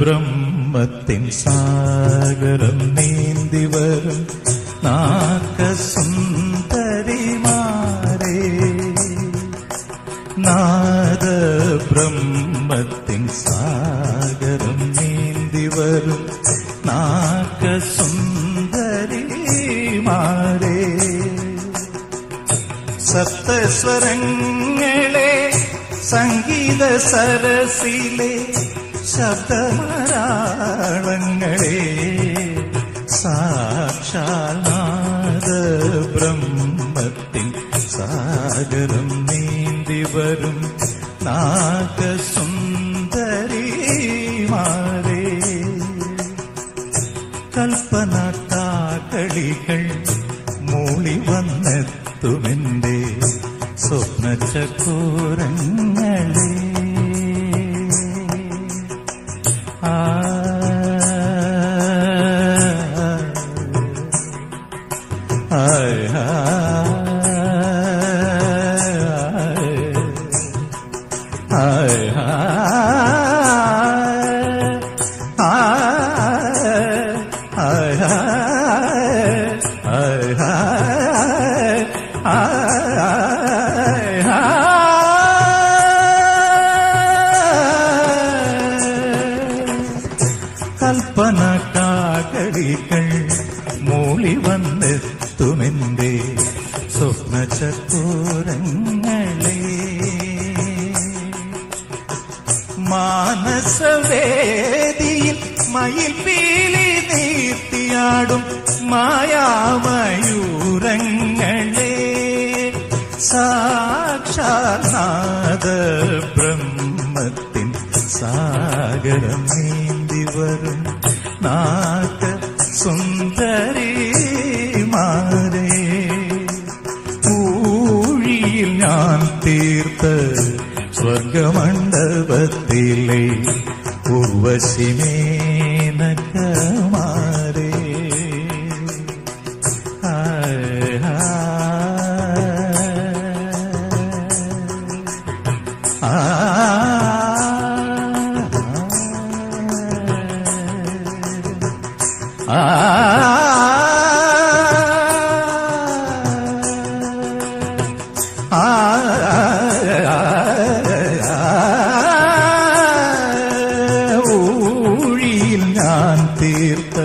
ബ്രഹ്മത്തിൻ സാഗരം നീന്തി വരും നാഗസുന്ദരിമാരേ നാദ ബ്രഹ്മത്തിൻ സാഗരം നീന്തി വരും നാഗസുന്ദരിമാരേ സപ്തസ്വരങ്ങളെ സംഗീത സരസിലെ ശബ്ദമരാളങ്ങളെ സാക്ഷാനാദ ബ്രഹ്മത്തിൻ സാഗരം നീന്തി വരും നാഗസുന്ദരിമാരേ കൽപ്പന കാകളികൾ മൂളി വന്നെത്തുമെന്റെ സ്വപ്ന ചക്കോരങ്ങളെ ആ ആയ് ആയ് കൽപ്പന കാകളികൾ മൂളി വന്നെത്തുമെന്റെ സ്വപ്ന ചക്കൂരങ്ങളെ മാനസവേദിയിൽ മയിൽ പീലി നീർത്തിയാടും മായാമയൂരങ്ങളെ സാക്ഷാനാദ ബ്രഹ്മത്തിൻ സാഗരം നീന്തി വരും നാഗ സുന്ദരിമാരേ ഊഴിയിൽ ഞാൻ തീർത്ത സ്വർഗമണ്ഡപത്തിലെ ഉർവശിമേനകമാരേ ഹായ് ഹായ് ആ ഊഴിയിൽ ഞാൻ തീർത്ത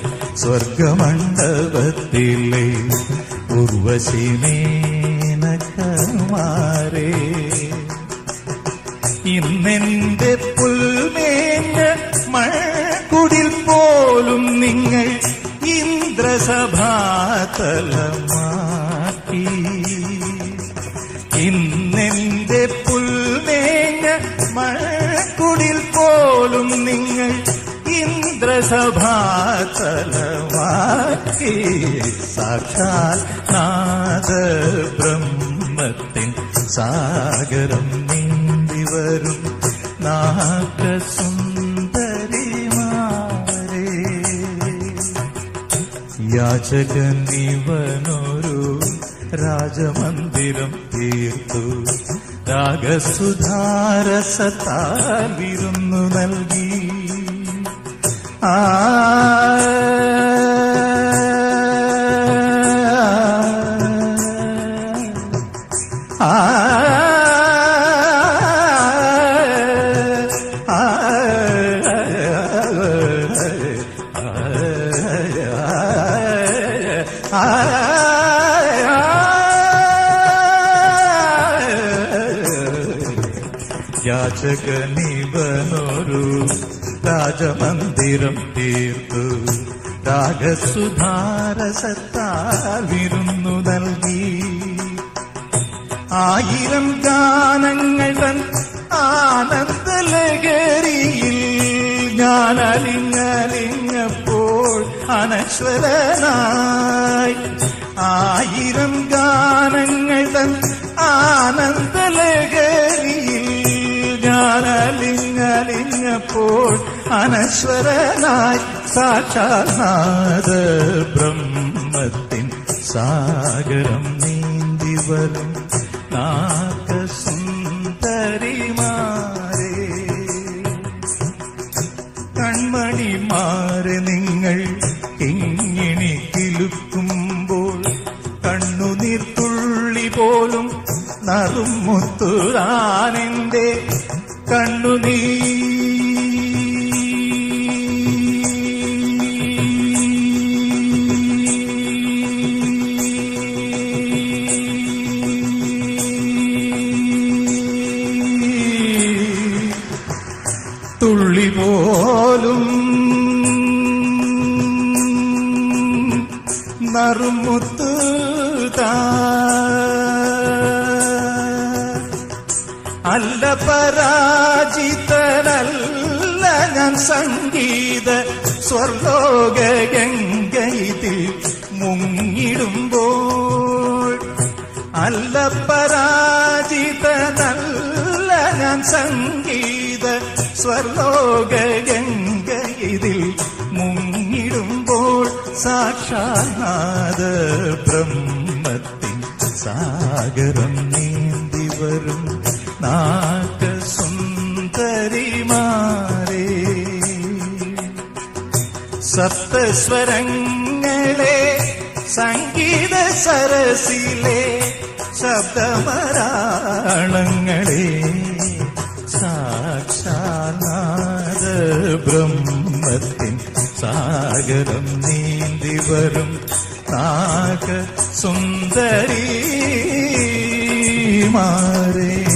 സ്വർഗമണ്ഡപത്തിലെ ഉർവശിമേനകമാരേ ഇന്നെന്റെ പുൽമേഞ്ഞ മഴക്കുടിൽ പോലും നിങ്ങൾ ഇന്ദ്രസഭാതലമാക്കി ഇന്നെന്റെ പുൽമേഞ്ഞ മഴക്കുടിൽ പോലും നിങ്ങൾ ഇന്ദ്രസഭാതലമാക്കി സാക്ഷാൽ നാദ ബ്രഹ്മത്തിൻ സാഗരം നീന്തി വരും നാഗസുന്ദരിമാരേ യാചകനിവനൊരു രാജമന്ദിരം തീർത്തു രാഗസുധാരസത്താലിരുന്നു നൽകി ആ ആ യാചകനിവനൊരു രാജമന്ദിരം തീർത്തു രാഗസുധാരസത്താൽ വിരുന്നു നൽകി ആയിരം ഗാനങ്ങൾ തൻ ആനന്ദലഹരിയിൽ ഞാൻ അലിങ്ങലിങ്ങപ്പോൾ അനശ്വരനായി ആയിരം ഗാനങ്ങൾ തൻ ആനന്ദലഹരിയിൽ ഞാൻ അലിങ്ങലിങ്ങപ്പോൾ അനശ്വരനായി സാക്ഷാനാഥ ബ്രഹ്മത്തിൻ സാഗരം നീന്തി വരും നാഗസുന്ദരിമാരേ കൺ കൺമണിമാരെ നിങ്ങൾ ഇങ്ങിണി കിലുക്കുമ്പോൾ കണ്ണുനീർ തുള്ളി പോലും നറുമുത്തുറാനെന്റെ കണ്ണുനീ തുള്ളി പോലും നറുമുത്ത് അല്ല പരാജിതനല്ല ഞാൻ സംഗീത സ്വർലോക ഗംഗയിൽ മുങ്ങിടുമ്പോൾ അല്ല പരാജിതനല്ല ഞാൻ സംഗീത സ്വർലോക ഗംഗയിൽ മുങ്ങിടുമ്പോൾ സാക്ഷാനാഥ ബ്രഹ്മത്തിൻ സാഗരം നീന്തി വരും നാഗസുന്ദരിമാരേ സപ്തസ്വരങ്ങളെ സംഗീത സരസിലെ ശബ്ദമരാളങ്ങളെ സാക്ഷാനാഥ ബ്രഹ്മത്തിൻ സാഗരം നീന്തി വരും നാഗ സുന്ദരി മാരേ